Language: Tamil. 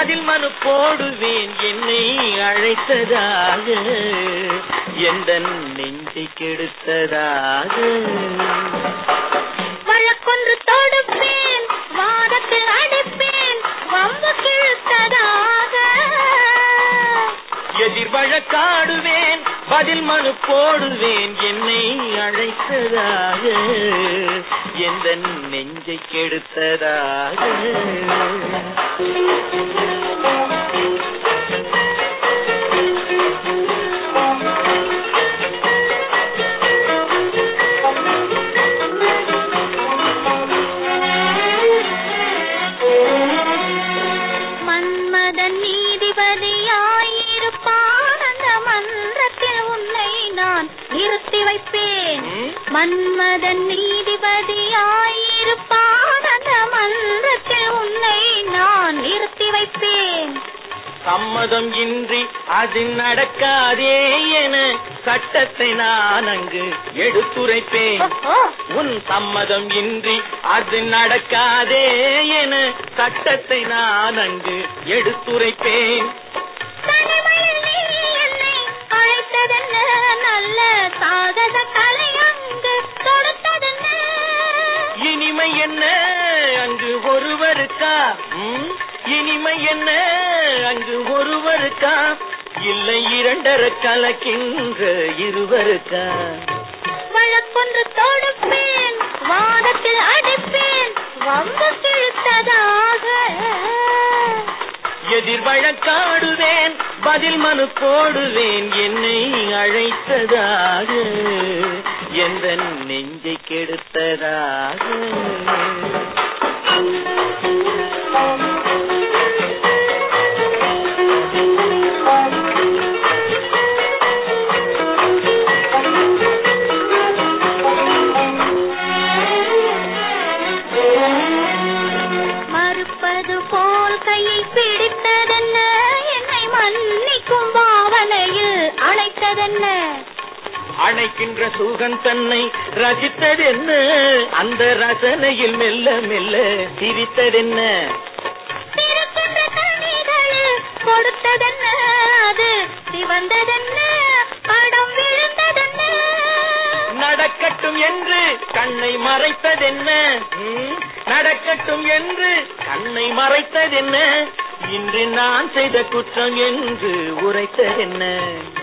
பதில் மனு போடுவேன் என்னை அழைத்ததாக எந்த நெஞ்சை கெடுத்ததாக வழக்கொன்று தொடுப்பேன் வாதத்தில் அடிப்பேன் வம்பு கிழுத்ததாக எதிர் வழக்காடுவேன் பதில் மனு போடுவேன் என்னை அழைத்ததாக எந்த நெஞ்சை கெடுத்ததாக மன்மதன் நீதிபதியாயிருப்பான் அந்த மன்றத்தில் உன்னை நான் நிறுத்தி வைப்பேன் ம்? மன்மதன் நீதிபதியாயிருப்பான் அந்த மன்றத்தில் உன்னை நான் நிறுத்தி வைப்பேன் சம்மதம் இன்றி அது நடக்காதே என சட்டத்தை நான் அங்கு எடுத்துரைப்பேன் ஓ, உன் சம்மதம் இன்றி அது நடக்காதே என சட்டத்தை நான் அங்கு எடுத்துரைப்பேன் தனிமையில் நீ என்னை அழைத்ததென்ன நல்ல சாகச கலை அங்கு தொடுத்ததென்ன இனிமை என்ன அங்கு ஒருவருக்கா ம்? இனிமை என்ன அங்கு ஒருவருக்கா இல்லை இரண்டரை கலக்கின்ற இருவருக்கா வழக்கொன்று தொடுப்பேன் வாதத்தில் அடிப்பேன் வம்பு கிழித்ததாக எதிர் வழக்காடுவேன் பதில் மனு போடுவேன் என்னை அழைத்ததாக எந்த நெஞ்சை கெடுத்ததாக மறுப்பது போல் கையை பிடித்ததென்ன என்னை மன்னிக்கும் பாவனையில் அழைத்ததென்ன அணைக்கின்ற சுகம் தன்னை ரசித்ததென்ன அந்த ரசனையில் மெல்ல மெல்ல சிரித்ததென்ன திருக்குன்ற கனிகளில் கொடுத்ததென்ன அது சிவந்ததென்ன படம் விழுந்ததென்ன நடக்கட்டும் என்று கண்ணை மறைத்ததென்ன ம்? நடக்கட்டும் என்று கண்ணை மறைத்ததென்ன இன்று நான் செய்த குற்றம் என்று உரைத்ததென்ன